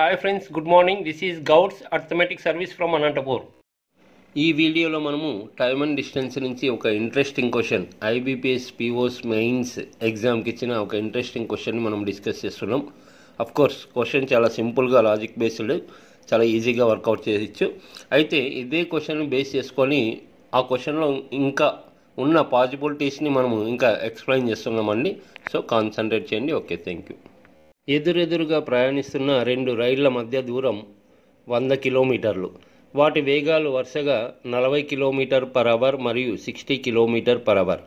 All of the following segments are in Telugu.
hi friends good morning this is Goud's arithmetic service from Anantapur ఈ వీడియోలో మనము టైమ్ అండ్ డిస్టెన్స్ నుంచి ఒక interesting question IBPS POs mains ఎగ్జామ్కి ఇచ్చిన ఒక ఇంట్రెస్టింగ్ క్వశ్చన్ మనం డిస్కస్ చేస్తున్నాం అఫ్ కోర్స్ క్వశ్చన్ చాలా సింపుల్గా లాజిక్ బేస్డ్ చాలా ఈజీగా వర్కౌట్ చేయొచ్చు అయితే ఇదే క్వశ్చన్ బేస్ చేసుకొని ఆ క్వశ్చన్లో ఇంకా ఉన్న పాసిబిలిటీస్ని మనము ఇంకా ఎక్స్ప్లెయిన్ చేస్తున్నామండి సో కాన్సన్ట్రేట్ చేయండి ఓకే థ్యాంక్ యూ ఎదురెదురుగా ప్రయాణిస్తున్న రెండు రైళ్ల మధ్య దూరం వంద కిలోమీటర్లు వాటి వేగాలు వరుసగా నలభై కిలోమీటర్ పర్ అవర్ మరియు sixty kilometre per hour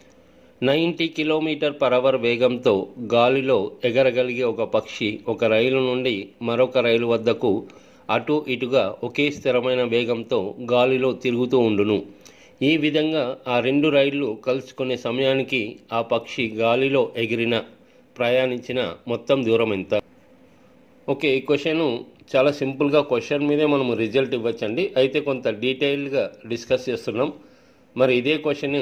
ninety kilometre per hour వేగంతో గాలిలో ఎగరగలిగే ఒక పక్షి ఒక రైలు నుండి మరొక రైలు వద్దకు అటు ఇటుగా ఒకే స్థిరమైన వేగంతో గాలిలో తిరుగుతూ ఉండును ఈ విధంగా ఆ రెండు రైళ్లు కలుసుకునే సమయానికి ఆ పక్షి గాలిలో ఎగిరిన ప్రయాణించిన మొత్తం దూరం ఎంత ఓకే ఈ క్వశ్చన్ చాలా సింపుల్గా క్వశ్చన్ మీదే మనము రిజల్ట్ ఇవ్వచ్చండి అయితే కొంత డీటెయిల్గా డిస్కస్ చేస్తున్నాం మరి ఇదే క్వశ్చన్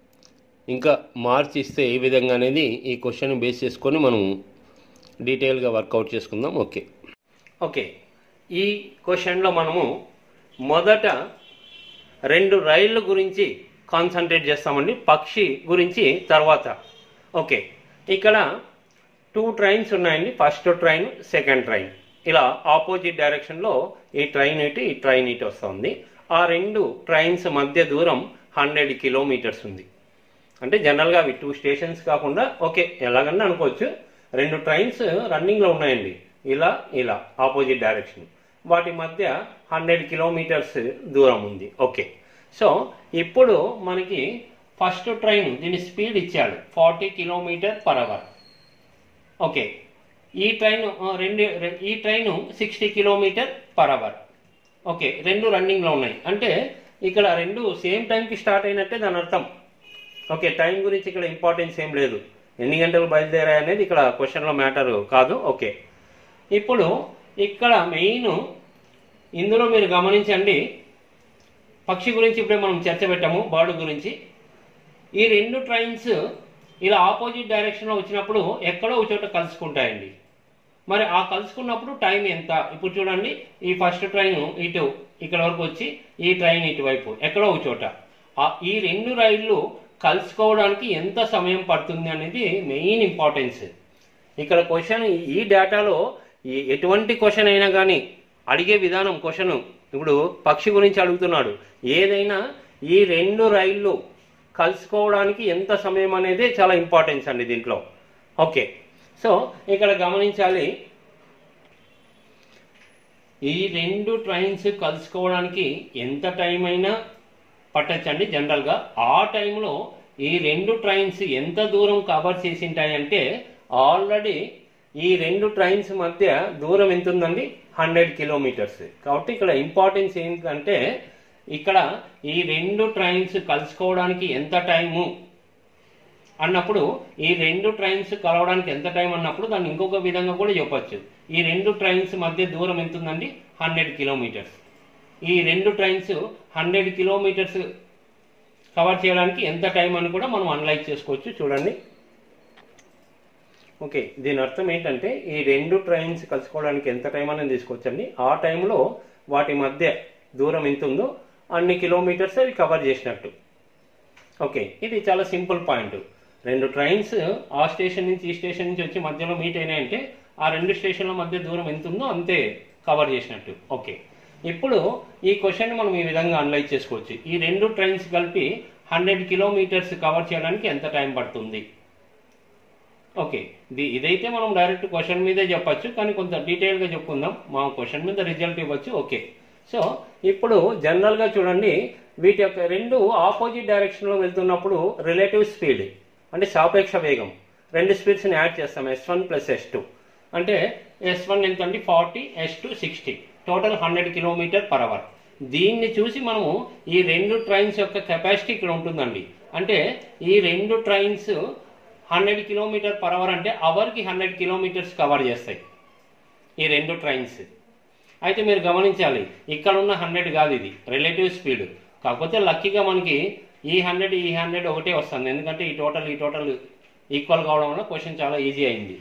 ఇంకా మార్చి ఇస్తే ఏ విధంగా అనేది ఈ క్వశ్చన్ బేస్ చేసుకొని మనం డీటెయిల్గా వర్కౌట్ చేసుకుందాం ఓకే ఓకే ఈ క్వశ్చన్లో మనము మొదట రెండు రైళ్ళ గురించి కాన్సన్ట్రేట్ చేస్తామండి పక్షి గురించి తర్వాత ఓకే ఇక్కడ టూ ట్రైన్స్ ఉన్నాయండి ఫస్ట్ ట్రైన్ సెకండ్ ట్రైన్ ఇలా ఆపోజిట్ డైరెక్షన్లో ఈ ట్రైన్ ఇటు ఈ ట్రైన్ ఇటు వస్తుంది ఆ రెండు ట్రైన్స్ మధ్య దూరం హండ్రెడ్ కిలోమీటర్స్ ఉంది అంటే జనరల్గా అవి టూ స్టేషన్స్ కాకుండా ఓకే ఎలాగన్నా అనుకోవచ్చు రెండు ట్రైన్స్ రన్నింగ్లో ఉన్నాయండి ఇలా ఇలా ఆపోజిట్ డైరెక్షన్ వాటి మధ్య హండ్రెడ్ కిలోమీటర్స్ దూరం ఉంది ఓకే సో ఇప్పుడు మనకి ఫస్ట్ ట్రైన్ దీని స్పీడ్ ఇచ్చాడు forty kilometre per hour okay ఈ ట్రైన్ ఆ, రెండు రె- ఈ train sixty kilometre per hour okay రెండు రన్నింగ్లో ఉన్నాయి అంటే ఇక్కడ రెండు సేమ్ టైంకి స్టార్ట్ అయినట్టే దాని అర్థం ఓకే టైం గురించి ఇక్కడ ఇంపార్టెన్స్ ఏం లేదు ఎన్ని గంటలు బయలుదేరాయి అనేది ఇక్కడ క్వశ్చన్లో మ్యాటర్ కాదు ఓకే ఇప్పుడు ఇక్కడ మెయిన్ ఇందులో మీరు గమనించండి పక్షి గురించి ఇప్పుడే మనం చర్చ పెట్టాము బర్డ్ గురించి ఈ రెండు ట్రైన్స్ ఇలా ఆపోజిట్ డైరెక్షన్లో వచ్చినప్పుడు ఎక్కడో ఒక చోట కలుసుకుంటాయండి మరి ఆ కలుసుకున్నప్పుడు టైం ఎంత ఇప్పుడు చూడండి ఈ ఫస్ట్ ట్రైన్ ఇటు ఇక్కడ వరకు వచ్చి ఈ ట్రైన్ ఇటువైపు ఎక్కడో ఒక చోట ఆ- ఈ రెండు రైళ్లు కలుసుకోవడానికి ఎంత సమయం పడుతుంది అనేది మెయిన్ ఇంపార్టెన్స్ ఇక్కడ క్వశ్చన్ ఈ డేటాలో ఈ ఎటువంటి క్వశ్చన్ అయినా కానీ అడిగే విధానం క్వశ్చన్ ఇప్పుడు పక్షి గురించి అడుగుతున్నాడు ఏదైనా ఈ రెండు రైళ్లు కలుసుకోవడానికి ఎంత సమయం అనేది చాలా ఇంపార్టెన్స్ అండి దీంట్లో ఓకే సో ఇక్కడ గమనించాలి ఈ రెండు ట్రైన్స్ కలుసుకోవడానికి ఎంత టైం అయినా పట్టచ్చండి జనరల్గా ఆ టైంలో ఈ రెండు ట్రైన్స్ ఎంత దూరం కవర్ చేసింటాయంటే ఆల్రెడీ ఈ రెండు ట్రైన్స్ మధ్య దూరం ఎంత ఉందండి హండ్రెడ్ కిలోమీటర్స్ కాబట్టి ఇక్కడ ఇంపార్టెన్స్ ఏంటంటే ఇక్కడ ఈ రెండు ట్రైన్స్ కలుసుకోవడానికి ఎంత టైము అన్నప్పుడు ఈ రెండు ట్రైన్స్ కలవడానికి ఎంత టైం అన్నప్పుడు దాన్ని ఇంకొక విధంగా కూడా చెప్పొచ్చు ఈ రెండు ట్రైన్స్ మధ్య దూరం ఎంత ఉందండి హండ్రెడ్ కిలోమీటర్స్ ఈ రెండు ట్రైన్స్ హండ్రెడ్ కిలోమీటర్స్ కవర్ చేయడానికి ఎంత టైం అని కూడా మనం అనలైజ్ చేసుకోవచ్చు చూడండి ఓకే దీని అర్థం ఏంటంటే ఈ రెండు ట్రైన్స్ కలుసుకోవడానికి ఎంత టైం అనేది తీసుకోవచ్చండి ఆ టైంలో వాటి మధ్య దూరం ఎంత ఉందో అన్ని కిలోమీటర్స్ అవి కవర్ చేసినట్టు ఓకే ఇది చాలా సింపుల్ పాయింట్ రెండు ట్రైన్స్ ఆ స్టేషన్ నుంచి ఈ స్టేషన్ నుంచి వచ్చి మధ్యలో మీట్ అయినాయంటే ఆ రెండు స్టేషన్ల మధ్య దూరం ఎంత ఉందో అంతే కవర్ చేసినట్టు ఓకే ఇప్పుడు ఈ క్వశ్చన్ మనం ఈ విధంగా అనలైజ్ చేసుకోవచ్చు ఈ రెండు ట్రైన్స్ కలిపి హండ్రెడ్ కిలోమీటర్స్ కవర్ చేయడానికి ఎంత టైం పడుతుంది ఓకే ఇది ఇదైతే మనం డైరెక్ట్ క్వశ్చన్ మీదే చెప్పొచ్చు కానీ కొంత డీటెయిల్గా చెప్పుకుందాం మా క్వశ్చన్ మీద రిజల్ట్ ఇవ్వచ్చు ఓకే సో ఇప్పుడు జనరల్గా చూడండి వీటి యొక్క రెండు ఆపోజిట్ డైరెక్షన్లో వెళ్తున్నప్పుడు రిలేటివ్ స్పీడ్ అంటే సాపేక్ష వేగం రెండు స్పీడ్స్ని యాడ్ చేస్తాం S one plus S two అంటే ఎస్ వన్ ఎంత అంటే forty S two sixty total hundred kilometre per hour దీన్ని చూసి మనము ఈ రెండు ట్రైన్స్ యొక్క కెపాసిటీ ఇక్కడ ఉంటుందండి అంటే ఈ రెండు trains hundred kilometre per hour అంటే అవర్కి హండ్రెడ్ కిలోమీటర్స్ కవర్ చేస్తాయి ఈ రెండు ట్రైన్స్ అయితే మీరు గమనించాలి ఇక్కడ ఉన్న హండ్రెడ్ కాదు ఇది రిలేటివ్ స్పీడ్ కాకపోతే లక్కీగా మనకి ఈ హండ్రెడ్ ఈ హండ్రెడ్ ఒకటే వస్తుంది ఎందుకంటే ఈ టోటల్ ఈ టోటల్ ఈక్వల్ కావడం వల్ల క్వశ్చన్ చాలా ఈజీ అయింది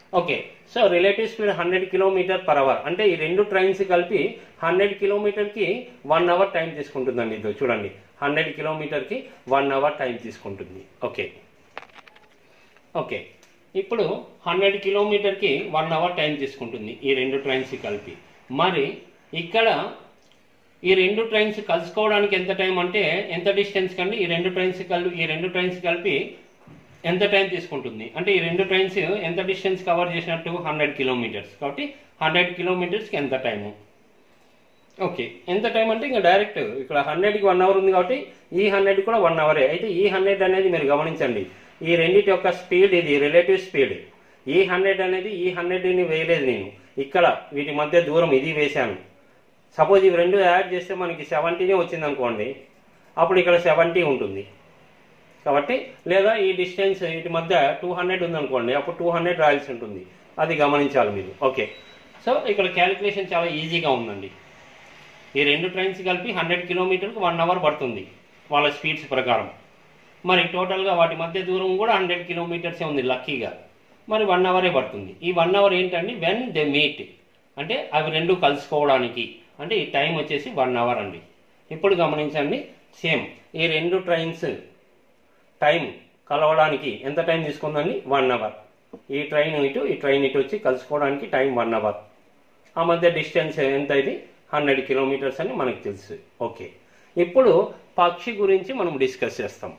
okay so relative speed hundred kilometre per hour అంటే ఈ రెండు ట్రైన్స్ కలిపి హండ్రెడ్ కిలోమీటర్కి వన్ అవర్ టైం తీసుకుంటుందండి ఇది చూడండి హండ్రెడ్ కిలోమీటర్కి వన్ అవర్ టైం తీసుకుంటుంది ఓకే ఓకే ఇప్పుడు హండ్రెడ్ కిలోమీటర్కి వన్ అవర్ టైం తీసుకుంటుంది ఈ రెండు ట్రైన్స్ కలిపి మరి ఇక్కడ ఈ రెండు ట్రైన్స్ కలుసుకోవడానికి ఎంత టైం అంటే ఎంత డిస్టెన్స్ కండి ఈ రెండు ట్రైన్స్ కలిపి ఈ రెండు ట్రైన్స్ కలిపి ఎంత టైం తీసుకుంటుంది అంటే ఈ రెండు ట్రైన్స్ ఎంత డిస్టెన్స్ కవర్ చేసినట్టు హండ్రెడ్ కిలోమీటర్స్ కాబట్టి హండ్రెడ్ కిలోమీటర్స్కి ఎంత టైము ఓకే ఎంత టైం అంటే ఇంకా డైరెక్ట్ ఇక్కడ హండ్రెడ్కి వన్ అవర్ ఉంది కాబట్టి ఈ హండ్రెడ్ కూడా వన్ అవరే అయితే ఈ హండ్రెడ్ అనేది మీరు గమనించండి ఈ రెండింటి యొక్క స్పీడ్ ఇది రిలేటివ్ స్పీడ్ ఈ హండ్రెడ్ అనేది ఈ హండ్రెడ్ని వేయలేదు నేను ఇక్కడ వీటి మధ్య దూరం ఇది వేశాను సపోజ్ ఇవి రెండు యాడ్ చేస్తే మనకి సెవెంటీనే వచ్చింది అనుకోండి అప్పుడు ఇక్కడ సెవెంటీ ఉంటుంది కాబట్టి లేదా ఈ డిస్టెన్స్ వీటి మధ్య టూ హండ్రెడ్ ఉందనుకోండి అప్పుడు టూ హండ్రెడ్ రాయాల్సి ఉంటుంది అది గమనించాలి మీరు ఓకే సో ఇక్కడ క్యాలిక్యులేషన్ చాలా ఈజీగా ఉందండి ఈ రెండు ట్రైన్స్ కలిపి హండ్రెడ్ కిలోమీటర్కి వన్ అవర్ పడుతుంది వాళ్ళ స్పీడ్స్ ప్రకారం మరి టోటల్గా వాటి మధ్య దూరం కూడా హండ్రెడ్ కిలోమీటర్సే ఉంది లక్కీగా మరి వన్ అవరే పడుతుంది ఈ వన్ అవర్ ఏంటండి వెన్ దే మీట్ అంటే అవి రెండు కలుసుకోవడానికి అంటే ఈ టైం వచ్చేసి వన్ అవర్ అండి ఇప్పుడు గమనించండి సేమ్ ఈ రెండు ట్రైన్స్ టైం కలవడానికి ఎంత టైం తీసుకుందండి వన్ అవర్ ఈ ట్రైన్ ఇటు ఈ ట్రైన్ ఇటు వచ్చి కలుసుకోవడానికి టైం వన్ అవర్ ఆ మధ్య డిస్టెన్స్ ఎంత ఇది హండ్రెడ్ కిలోమీటర్స్ అని మనకు తెలుసు ఓకే ఇప్పుడు పక్షి గురించి మనం డిస్కస్ చేస్తాం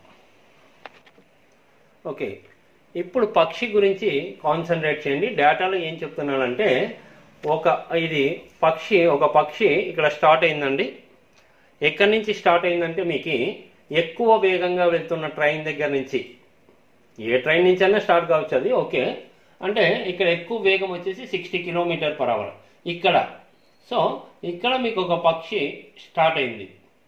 ఓకే ఇప్పుడు పక్షి గురించి కాన్సన్ట్రేట్ చేయండి డేటాలో ఏం చెప్తున్నానంటే ఒక ఇది పక్షి ఒక పక్షి ఇక్కడ స్టార్ట్ అయిందండి ఎక్కడి నుంచి స్టార్ట్ అయిందంటే మీకు ఎక్కువ వేగంగా వెళ్తున్న ట్రైన్ దగ్గర నుంచి ఏ ట్రైన్ నుంచి అయినా స్టార్ట్ కావచ్చు అది ఓకే అంటే ఇక్కడ ఎక్కువ వేగం వచ్చేసి సిక్స్టీ కిలోమీటర్ పర్ అవర్ ఇక్కడ సో ఇక్కడ మీకు ఒక పక్షి స్టార్ట్ అయింది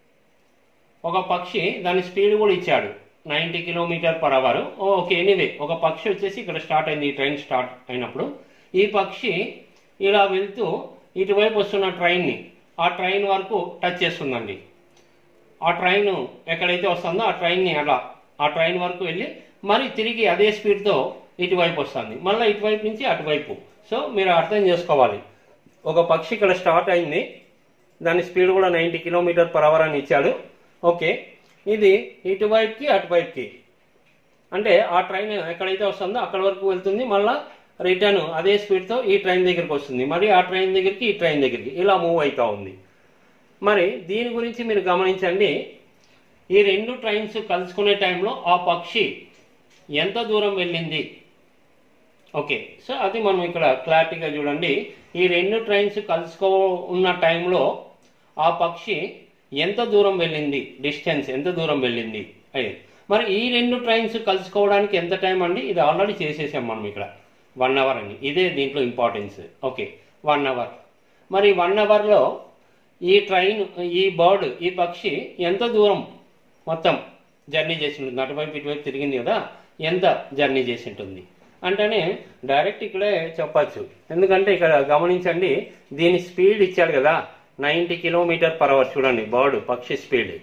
ఒక పక్షి దాని స్పీడ్ కూడా ఇచ్చాడు ninety kilometre per hour okay anyway ఒక పక్షి వచ్చేసి ఇక్కడ స్టార్ట్ అయింది ఈ ట్రైన్ స్టార్ట్ అయినప్పుడు ఈ పక్షి ఇలా వెళ్తూ ఇటువైపు వస్తున్న ట్రైన్ని ఆ ట్రైన్ వరకు టచ్ చేస్తుందండి ఆ ట్రైన్ ఎక్కడైతే వస్తుందో ఆ ట్రైన్ని అలా ఆ ట్రైన్ వరకు వెళ్ళి మరి తిరిగి అదే స్పీడ్తో ఇటువైపు వస్తుంది మళ్ళీ ఇటువైపు నుంచి అటువైపు సో మీరు అర్థం చేసుకోవాలి ఒక పక్షి ఇక్కడ స్టార్ట్ అయింది దాని స్పీడ్ కూడా నైంటీ కిలోమీటర్ పర్ అవర్ అని ఇచ్చాడు ఓకే ఇది ఇటువైపుకి అటువైపుకి అంటే ఆ ట్రైన్ ఎక్కడైతే వస్తుందో అక్కడ వరకు వెళ్తుంది మళ్ళా రిటర్న్ అదే స్పీడ్తో ఈ ట్రైన్ దగ్గరికి వస్తుంది మరి ఆ ట్రైన్ దగ్గరికి ఈ ట్రైన్ దగ్గరికి ఇలా మూవ్ అవుతా ఉంది మరి దీని గురించి మీరు గమనించండి ఈ రెండు ట్రైన్స్ కలుసుకునే టైంలో ఆ పక్షి ఎంత దూరం వెళ్ళింది ఓకే సో అది మనం ఇక్కడ క్లారిటీగా చూడండి ఈ రెండు ట్రైన్స్ కలుసుకో ఉన్న టైంలో ఆ పక్షి ఎంత దూరం వెళ్ళింది డిస్టెన్స్ ఎంత దూరం వెళ్ళింది అయ్యి మరి ఈ రెండు ట్రైన్స్ కలుసుకోవడానికి ఎంత టైం అండి ఇది ఆల్రెడీ చేసేసాం మనం ఇక్కడ వన్ అవర్ అని ఇదే దీంట్లో ఇంపార్టెన్స్ ఓకే వన్ అవర్ మరి వన్ అవర్లో ఈ ట్రైన్ ఈ బర్డ్ ఈ పక్షి ఎంత దూరం మొత్తం జర్నీ చేసి ఉంటుంది అటువైపు ఇటువైపు తిరిగింది కదా ఎంత జర్నీ చేసి ఉంటుంది అంటేనే డైరెక్ట్ ఇక్కడే చెప్పచ్చు ఎందుకంటే ఇక్కడ గమనించండి దీని స్పీడ్ ఇచ్చాడు కదా నైంటీ కిలోమీటర్ పర్ అవర్ చూడండి బర్డ్ పక్షి speed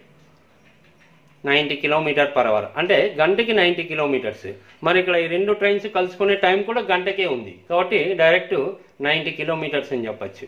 ninety kilometre per hour అంటే గంటకి నైంటీ కిలోమీటర్స్ మరి ఇక్కడ ఈ రెండు ట్రైన్స్ కలుసుకునే టైం కూడా గంటకే ఉంది కాబట్టి డైరెక్ట్ నైంటీ కిలోమీటర్స్ అని చెప్పచ్చు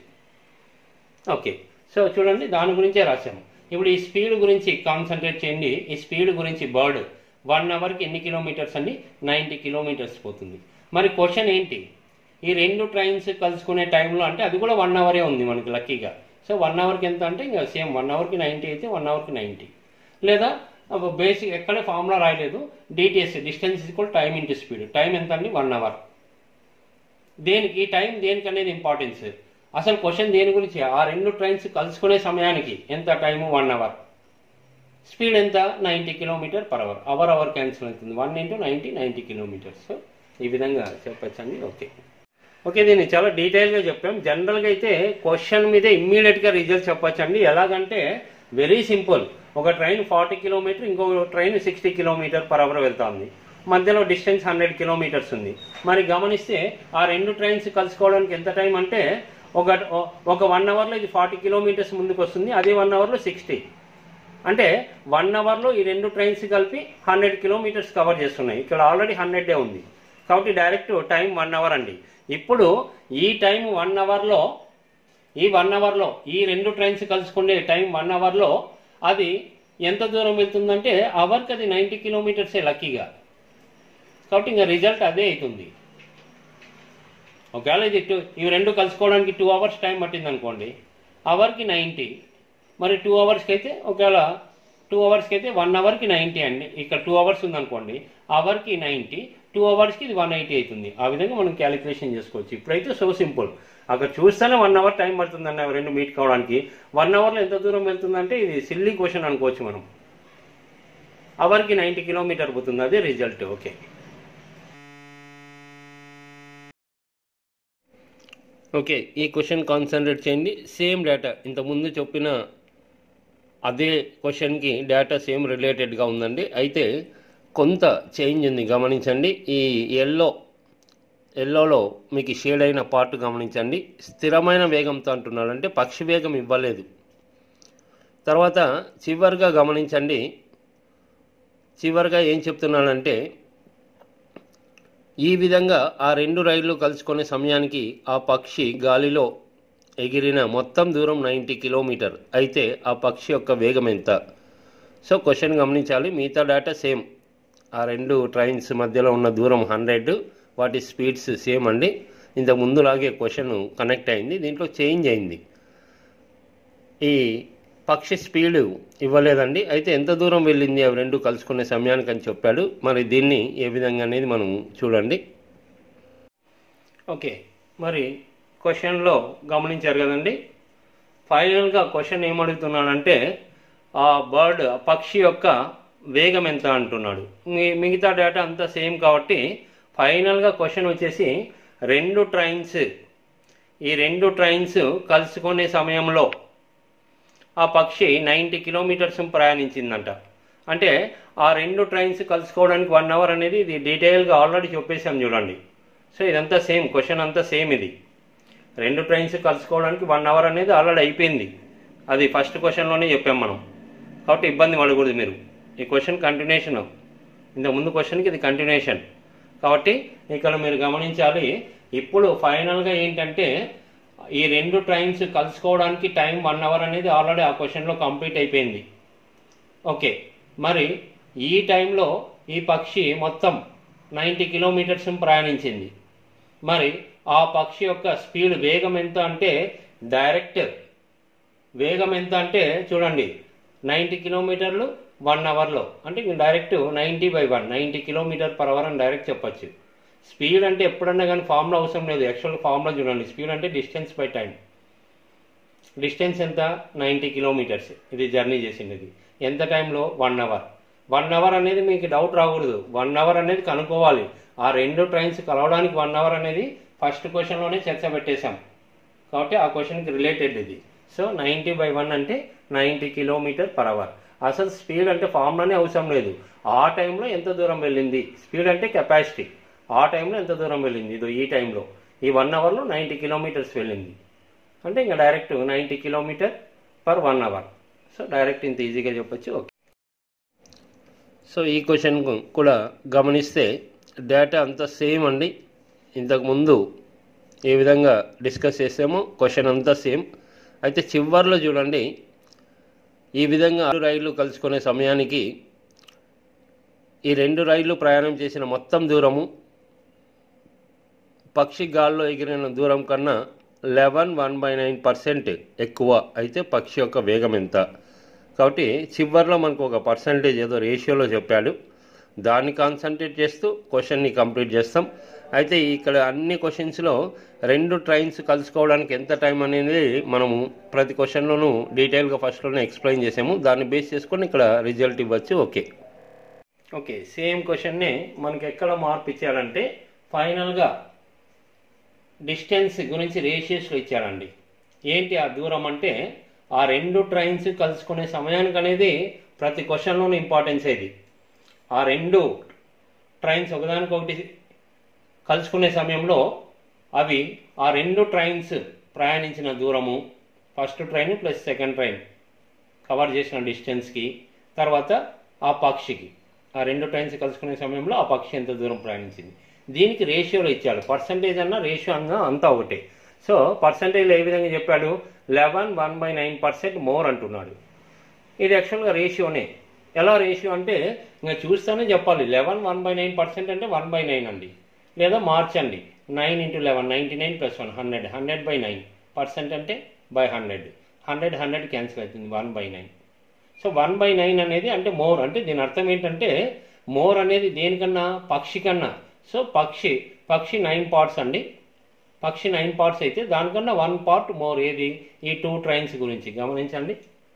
ఓకే సో చూడండి దాని గురించే రాశాము ఇప్పుడు ఈ స్పీడ్ గురించి కాన్సన్ట్రేట్ చేయండి ఈ స్పీడ్ గురించి బర్డ్ వన్ అవర్కి ఎన్ని కిలోమీటర్స్ అండి నైంటీ కిలోమీటర్స్ పోతుంది మరి క్వశ్చన్ ఏంటి ఈ రెండు ట్రైన్స్ కలుసుకునే టైంలో అంటే అది కూడా వన్ అవరే ఉంది మనకి లక్కీగా సో వన్ అవర్కి ఎంత అంటే ఇంకా సేమ్ వన్ అవర్కి నైంటీ అయితే వన్ అవర్కి నైంటీ లేదా బేసిక్ ఎక్కడే ఫార్ములా రాయలేదు DTS distance equal time into speed time ఎంత అండి వన్ అవర్ దేనికి ఈ టైం దేనికి అనేది ఇంపార్టెన్స్ అసలు క్వశ్చన్ దేని గురించి ఆ రెండు ట్రైన్స్ కలుసుకునే సమయానికి ఎంత టైము వన్ అవర్ స్పీడ్ ఎంత ninety kilometre per hour hour hour cancel అవుతుంది one into ninety ninety kilometres so ఈ విధంగా చెప్పచ్చండి ఓకే ఓకే దీన్ని చాలా డీటెయిల్గా చెప్పాం జనరల్గా అయితే క్వశ్చన్ మీదే ఇమ్మీడియట్గా రిజల్ట్ చెప్పచ్చండి ఎలాగంటే వెరీ సింపుల్ ఒక ట్రైన్ ఫార్టీ కిలోమీటర్ ఇంకో train sixty kilometre per hour వెళ్తుంది మధ్యలో డిస్టెన్స్ హండ్రెడ్ కిలోమీటర్స్ ఉంది మరి గమనిస్తే ఆ రెండు ట్రైన్స్ కలుసుకోవడానికి ఎంత టైం అంటే ఒక ఒక వన్ అవర్లో ఇది ఫార్టీ కిలోమీటర్స్ ముందుకు వస్తుంది అదే వన్ అవర్లో సిక్స్టీ అంటే వన్ అవర్లో ఈ రెండు ట్రైన్స్ కలిపి హండ్రెడ్ కిలోమీటర్స్ కవర్ చేస్తున్నాయి ఇక్కడ ఆల్రెడీ హండ్రెడే ఉంది కాబట్టి డైరెక్ట్ టైం వన్ అవర్ అండి ఇప్పుడు ఈ టైం వన్ అవర్లో ఈ వన్ అవర్లో ఈ రెండు ట్రైన్స్ కలుసుకునే టైం వన్ అవర్లో అది ఎంత దూరం వెళ్తుందంటే అవర్కి అది నైంటీ కిలోమీటర్సే లక్కీగా కాబట్టి ఇంకా రిజల్ట్ అదే అవుతుంది ఒకవేళ ఇది టూ ఇవి రెండు కలుసుకోవడానికి టూ అవర్స్ టైం పట్టింది అనుకోండి అవర్కి నైంటీ మరి టూ అవర్స్కి అయితే ఒకవేళ టూ అవర్స్కి అయితే వన్ అవర్కి నైంటీ అండి ఇక్కడ టూ అవర్స్ ఉందనుకోండి అవర్కి నైంటీ టూ అవర్స్కి ఇది వన్ ఎయిటీ అవుతుంది ఆ విధంగా మనం క్యాలిక్యులేషన్ చేసుకోవచ్చు ఇప్పుడైతే సో సింపుల్ అక్కడ చూస్తేనే వన్ అవర్ టైం పడుతుందండి అవి రెండు మీట్ కావడానికి వన్ అవర్లో ఎంత దూరం వెళ్తుందంటే ఇది సిల్లీ క్వశ్చన్ అనుకోవచ్చు మనం అవర్కి నైంటీ కిలోమీటర్ పోతుంది అదే రిజల్ట్ ఓకే ఓకే ఈ క్వశ్చన్ కాన్సన్ట్రేట్ చేయండి సేమ్ డేటా ఇంతకుముందు చెప్పిన అదే క్వశ్చన్కి డేటా సేమ్ రిలేటెడ్గా ఉందండి అయితే కొంత చేంజ్ ఉంది గమనించండి ఈ ఎల్లో ఎల్లోలో మీకు షేడ్ అయిన పార్ట్ గమనించండి స్థిరమైన వేగంతో అంటున్నాడు అంటే పక్షి వేగం ఇవ్వలేదు తర్వాత చివరిగా గమనించండి చివరిగా ఏం చెప్తున్నాడంటే ఈ విధంగా ఆ రెండు రైళ్లు కలుసుకునే సమయానికి ఆ పక్షి గాలిలో ఎగిరిన మొత్తం దూరం నైంటీ కిలోమీటర్ అయితే ఆ పక్షి యొక్క వేగం ఎంత సో క్వశ్చన్ గమనించాలి మిగతా డేటా సేమ్ ఆ రెండు ట్రైన్స్ మధ్యలో ఉన్న దూరం హండ్రెడ్ వాటి స్పీడ్స్ సేమ్ అండి ఇంతకు ముందులాగే క్వశ్చన్ కనెక్ట్ అయింది దీంట్లో చేంజ్ అయింది ఈ పక్షి స్పీడ్ ఇవ్వలేదండి అయితే ఎంత దూరం వెళ్ళింది అవి రెండు కలుసుకునే సమయానికి అని చెప్పాడు మరి దీన్ని ఏ విధంగా అనేది మనం చూడండి ఓకే మరి క్వశ్చన్లో గమనించారు కదండి ఫైనల్గా క్వశ్చన్ ఏమడుగుతున్నాడంటే ఆ బర్డ్ ఆ పక్షి యొక్క వేగం ఎంత అంటున్నాడు మి- మిగతా డేటా అంతా సేమ్ కాబట్టి ఫైనల్గా క్వశ్చన్ వచ్చేసి రెండు ట్రైన్స్ ఈ రెండు ట్రైన్స్ కలుసుకునే సమయంలో ఆ పక్షి నైంటీ కిలోమీటర్స్ ప్రయాణించిందంట అంటే ఆ రెండు ట్రైన్స్ కలుసుకోవడానికి వన్ అవర్ అనేది ఇది డీటెయిల్గా ఆల్రెడీ చెప్పేసాం చూడండి సో ఇదంతా సేమ్ క్వశ్చన్ అంతా సేమ్ ఇది రెండు ట్రైన్స్ కలుసుకోవడానికి వన్ అవర్ అనేది ఆల్రెడీ అయిపోయింది అది ఫస్ట్ క్వశ్చన్లోనే చెప్పాం మనం కాబట్టి ఇబ్బంది పడకూడదు మీరు ఈ క్వశ్చన్ కంటిన్యూషన్ ఇంతకు ముందు క్వశ్చన్కి ఇది కంటిన్యూషన్ కాబట్టి ఇక్కడ మీరు గమనించాలి ఇప్పుడు ఫైనల్గా ఏంటంటే ఈ రెండు ట్రైన్స్ కలుసుకోవడానికి టైం వన్ అవర్ అనేది ఆల్రెడీ ఆ క్వశ్చన్లో కంప్లీట్ అయిపోయింది ఓకే మరి ఈ టైంలో ఈ పక్షి మొత్తం నైంటీ కిలోమీటర్స్ ప్రయాణించింది మరి ఆ పక్షి యొక్క స్పీడ్ వేగం ఎంత అంటే డైరెక్ట్ వేగం ఎంత అంటే చూడండి నైంటీ కిలోమీటర్లు వన్ అవర్లో అంటే ఇంక direct ninety by one ninety kilometre per hour అని డైరెక్ట్ చెప్పొచ్చు స్పీడ్ అంటే ఎప్పుడన్నా కానీ ఫార్ములా అవసరం లేదు యాక్చువల్ ఫార్ములా చూడండి స్పీడ్ అంటే డిస్టెన్స్ బై టైం డిస్టెన్స్ ఎంత నైంటీ కిలోమీటర్స్ ఇది జర్నీ చేసింది ఇది ఎంత టైంలో వన్ అవర్ వన్ అవర్ అనేది మీకు డౌట్ రాకూడదు వన్ అవర్ అనేది కనుక్కోవాలి ఆ రెండు ట్రైన్స్ కలవడానికి వన్ అవర్ అనేది ఫస్ట్ క్వశ్చన్లోనే చర్చ పెట్టేశాం కాబట్టి ఆ క్వశ్చన్కి రిలేటెడ్ ఇది సో నైంటీ బై వన్ అంటే నైంటీ కిలోమీటర్ పర్ అవర్ అసలు స్పీడ్ అంటే ఫార్ములానే అవసరం లేదు ఆ టైంలో ఎంత దూరం వెళ్ళింది స్పీడ్ అంటే కెపాసిటీ ఆ టైంలో ఎంత దూరం వెళ్ళింది ఇదో ఈ టైంలో ఈ వన్ అవర్లో నైంటీ కిలోమీటర్స్ వెళ్ళింది అంటే ఇంకా direct ninety kilometre per one hour so direct ఇంత ఈజీగా చెప్పొచ్చు ఓకే సో ఈ క్వశ్చన్ కూడా గమనిస్తే డేటా అంతా సేమ్ అండి ఇంతకుముందు ఏ విధంగా డిస్కస్ చేసామో క్వశ్చన్ అంతా సేమ్ అయితే చివర్లో చూడండి ఈ విధంగా ఆరు రైళ్లు కలుసుకునే సమయానికి ఈ రెండు రైళ్లు ప్రయాణం చేసిన మొత్తం దూరము పక్షి గాల్లో ఎగిరిన దూరం కన్నా eleven one by nine percent ఎక్కువ అయితే పక్షి యొక్క వేగం ఎంత కాబట్టి చివరిలో మనకు ఒక పర్సంటేజ్ ఏదో రేషియోలో చెప్పాడు దాన్ని కాన్సన్ట్రేట్ చేస్తూ క్వశ్చన్ని కంప్లీట్ చేస్తాం అయితే ఇక్కడ అన్ని క్వశ్చన్స్లో రెండు ట్రైన్స్ కలుసుకోవడానికి ఎంత టైం అనేది మనము ప్రతి క్వశ్చన్లోనూ డీటెయిల్గా ఫస్ట్లోనే ఎక్స్ప్లెయిన్ చేసాము దాన్ని బేస్ చేసుకొని ఇక్కడ రిజల్ట్ ఇవ్వచ్చు ఓకే ఓకే సేమ్ క్వశ్చన్నే మనకి ఎక్కడ మార్పు ఇచ్చారంటే ఫైనల్గా డిస్టెన్స్ గురించి రేషియోస్లో ఇచ్చారండి ఏంటి ఆ దూరం అంటే ఆ రెండు ట్రైన్స్ కలుసుకునే సమయానికి అనేది ప్రతి క్వశ్చన్లోనూ ఇంపార్టెన్స్ ఇది ఆ రెండు ట్రైన్స్ ఒకదానికొకటి కలుసుకునే సమయంలో అవి ఆ రెండు ట్రైన్స్ ప్రయాణించిన దూరము first train plus second train cover చేసిన డిస్టెన్స్కి తర్వాత ఆ పక్షికి ఆ రెండు ట్రైన్స్ కలుసుకునే సమయంలో ఆ పక్షి ఎంత దూరం ప్రయాణించింది దీనికి రేషియోలో ఇచ్చాడు పర్సంటేజ్ అన్న రేషియో అన్న అంతా ఒకటే సో పర్సంటేజ్లో ఏ విధంగా చెప్పాడు eleven one by nine percent more అంటున్నాడు ఇది యాక్చువల్గా రేషియోనే ఎలా రేషియో అంటే ఇంకా చూస్తేనే చెప్పాలి eleven one by nine percent అంటే వన్ బై నైన్ అండి లేదా మార్చండి nine into eleven ninety nine plus one hundred hundred by nine percent అంటే by hundred hundred hundred cancel అవుతుంది one by nine so one by nine అనేది అంటే మోర్ అంటే దీని అర్థం ఏంటంటే మోర్ అనేది దేనికన్నా పక్షి కన్నా సో పక్షి పక్షి నైన్ పార్ట్స్ అండి పక్షి నైన్ పార్ట్స్ అయితే దానికన్నా వన్ పార్ట్ మోర్ ఏది ఈ టూ ట్రైన్స్ గురించి గమనించండి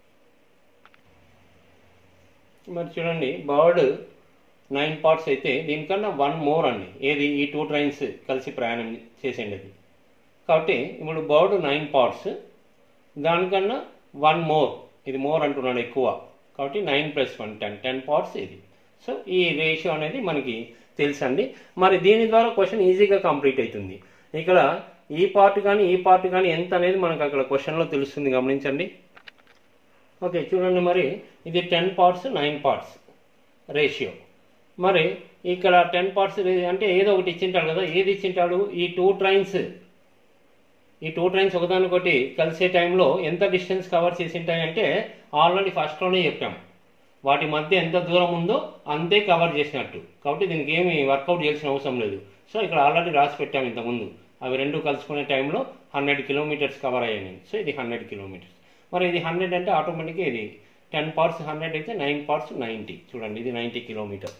మరి చూడండి బర్డ్ నైన్ పార్ట్స్ అయితే దీనికన్నా వన్ మోర్ అండి ఏది ఈ టూ ట్రైన్స్ కలిసి ప్రయాణం చేసేది అది కాబట్టి ఇప్పుడు బర్డ్ నైన్ పార్ట్స్ దానికన్నా వన్ మోర్ ఇది మోర్ అంటున్నాడు ఎక్కువ కాబట్టి nine plus one ten ten parts ఇది సో ఈ రేషియో అనేది మనకి తెలుసండి మరి దీని ద్వారా క్వశ్చన్ ఈజీగా కంప్లీట్ అవుతుంది ఇక్కడ ఈ పార్ట్ కానీ ఈ పార్ట్ కానీ ఎంత అనేది మనకు అక్కడ క్వశ్చన్లో తెలుస్తుంది గమనించండి ఓకే చూడండి మరి ఇది ten parts nine parts ratio మరి ఇక్కడ టెన్ పార్ట్స్ అంటే ఏదో ఒకటి ఇచ్చింటాడు కదా ఏది ఇచ్చింటాడు ఈ టూ ట్రైన్స్ ఈ టూ ట్రైన్స్ ఒకదానికొకటి కలిసే టైంలో ఎంత డిస్టెన్స్ కవర్ చేసి ఉంటాయంటే ఆల్రెడీ ఫస్ట్లోనే చెప్పాం వాటి మధ్య ఎంత దూరం ఉందో అంతే కవర్ చేసినట్టు కాబట్టి దీనికి ఏమి వర్కౌట్ చేయాల్సిన అవసరం లేదు సో ఇక్కడ ఆల్రెడీ రాసి పెట్టాము ఇంతకుముందు అవి రెండు కలుసుకునే టైంలో హండ్రెడ్ కిలోమీటర్స్ కవర్ అయ్యాయి సో ఇది హండ్రెడ్ కిలోమీటర్స్ మరి ఇది హండ్రెడ్ అంటే ఆటోమేటిక్గా ఇది టెన్ పార్ట్స్ హండ్రెడ్ అయితే నైన్ పార్ట్స్ నైంటీ చూడండి ఇది నైంటీ కిలోమీటర్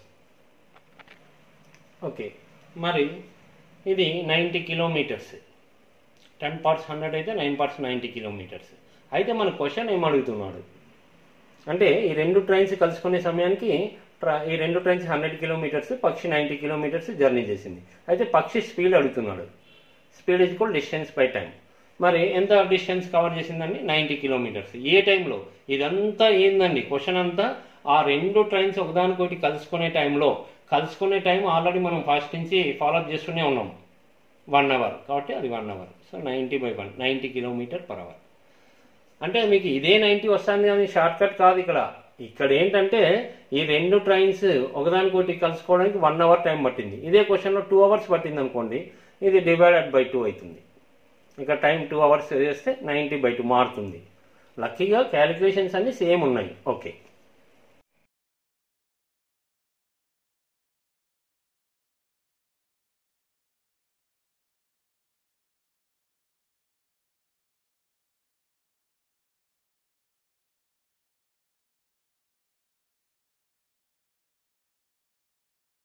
ఓకే మరి ఇది ninety kilometres ten parts hundred అయితే నైన్ పార్ట్స్ నైంటీ కిలోమీటర్స్ అయితే మన క్వశ్చన్ ఏం అడుగుతున్నాడు అంటే ఈ రెండు ట్రైన్స్ కలుసుకునే సమయానికి ట్ర- ఈ రెండు ట్రైన్స్ హండ్రెడ్ కిలోమీటర్స్ పక్షి నైంటీ కిలోమీటర్స్ జర్నీ చేసింది అయితే పక్షి స్పీడ్ అడుగుతున్నాడు స్పీడ్ ఈజ్ కూడా డిస్టెన్స్ బై టైం మరి ఎంత డిస్టెన్స్ కవర్ చేసిందండి నైంటీ కిలోమీటర్స్ ఏ టైంలో ఇదంతా ఏందండి క్వశ్చన్ అంతా ఆ రెండు ట్రైన్స్ ఒకదానికొకటి కలుసుకునే టైంలో కలుసుకునే టైం ఆల్రెడీ మనం ఫస్ట్ నుంచి ఫాలోఅప్ చేస్తూనే ఉన్నాం వన్ అవర్ కాబట్టి అది one hour so ninety by one ninety kilometre per hour అంటే మీకు ఇదే నైంటీ వస్తుంది అని షార్ట్ కట్ కాదు ఇక్కడ ఇక్కడ ఏంటంటే ఈ రెండు ట్రైన్స్ ఒకదానికొకటి కలుసుకోవడానికి వన్ అవర్ టైం పట్టింది ఇదే క్వశ్చన్లో టూ అవర్స్ పట్టింది అనుకోండి ఇది డివైడెడ్ బై టూ అవుతుంది ఇక టైం టూ అవర్స్ చేస్తే నైంటీ బై టూ మారుతుంది లక్కీగా క్యాలిక్యులేషన్స్ అన్నీ సేమ్ ఉన్నాయి ఓకే